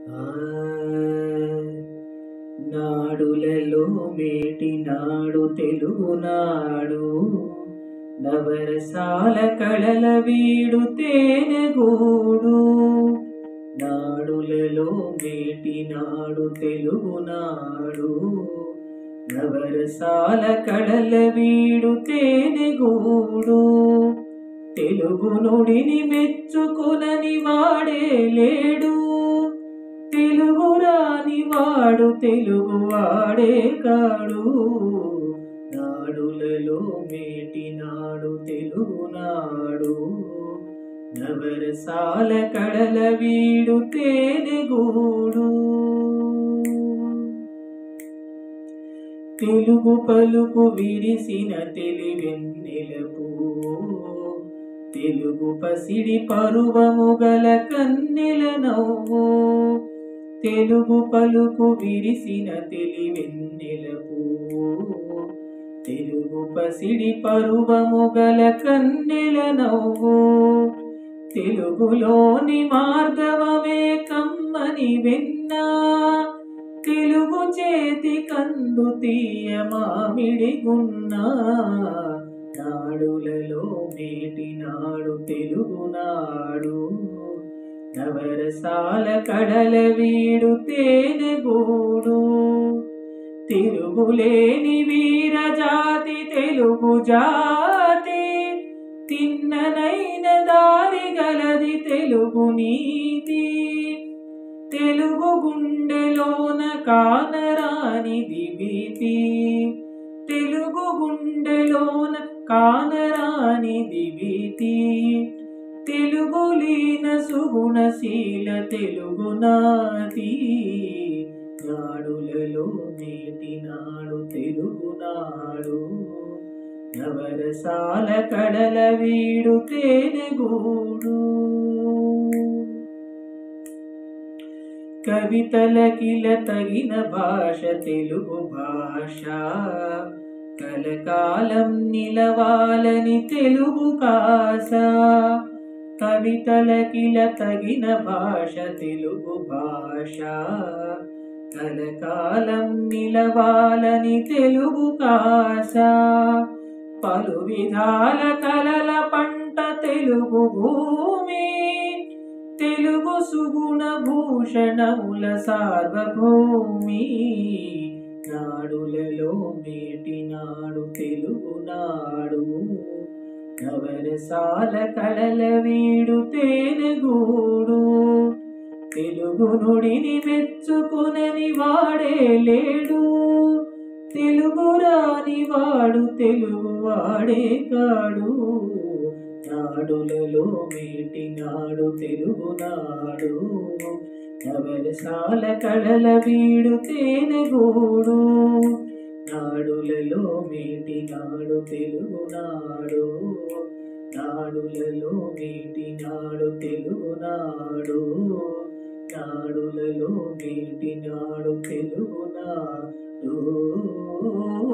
ఆ, నాడులలో మేటినాడు తెలుగునాడు నవరసాల కళల వీడు తేనెగూడు నాడులలో మేటినాడు తెలుగునాడు నవరసాల కళల వీడు తేనెగూడు తెలుగు నుడిని మెచ్చుకునని వాడే లేడు తెలుగు రాని వాడు తెలుగు వాడే కాడు నాడులలో మేటినాడు తెలుగునాడు నవరసాల కడల వీడు తేనెగూడు తెలుగు పలుకు విరిసిన తెలివెన్నెలకు తెలుగు పసిడి పరువము గల కన్నెల నవ్వు తెలుగు పలుకు విరిసిన తెలివెన్నెలకు తెలుగు పసిడి పరువము గల కన్నెల నవ్వు తెలుగులోని మార్గవమే కమ్మని వెన్నా తెలుగు చేతి కందు తీయ మామిడి గున్నా నాడులలో మేటినాడు తెలుగునాడు నవరసాల కడల వీడు తేనెగూడు తిరుగులేని వీరజాతి తెలుగు జాతి తిన్ననైన దారి గలది తెలుగు నీతి తెలుగు గుండెలోన కానరానిది భీతి తెలుగు గుండెలోన కానరానిది భీతి తెలుగు లీన సుగుణశీల తెలుగు నాది నాడులలో నేటినాడు తెలుగునాడు నవరసాల కడల వీడు తేనెగూడు కవితలకిల తగిన భాష తెలుగు భాష కలకాలం నిలవాలని తెలుగు కాస కవితలకిల తగిన భాష తెలుగు భాష కలకాలం నిలవాలని తెలుగు కాస పలు విధాల కలల పంట తెలుగు భూమి తెలుగు సుగుణ భూషణముల సార్వభౌమి నాడులలో మేటినాడు తెలుగునాడు నవరసాల కళల వీడు తేనెగూడు తెలుగు నుడిని మెచ్చుకునని వాడే లేడు తెలుగు రాని వాడు తెలుగు వాడే కాడు నాడులలో మేటినాడు తెలుగునాడు నవరసాల కళల వీడు తేనెగూడు నాడులలో మేటినాడు తెలుగునాడు నాడులలో మేటినాడు తెలుగునాడు నాడులలో మేటినాడు తెలుగునాడు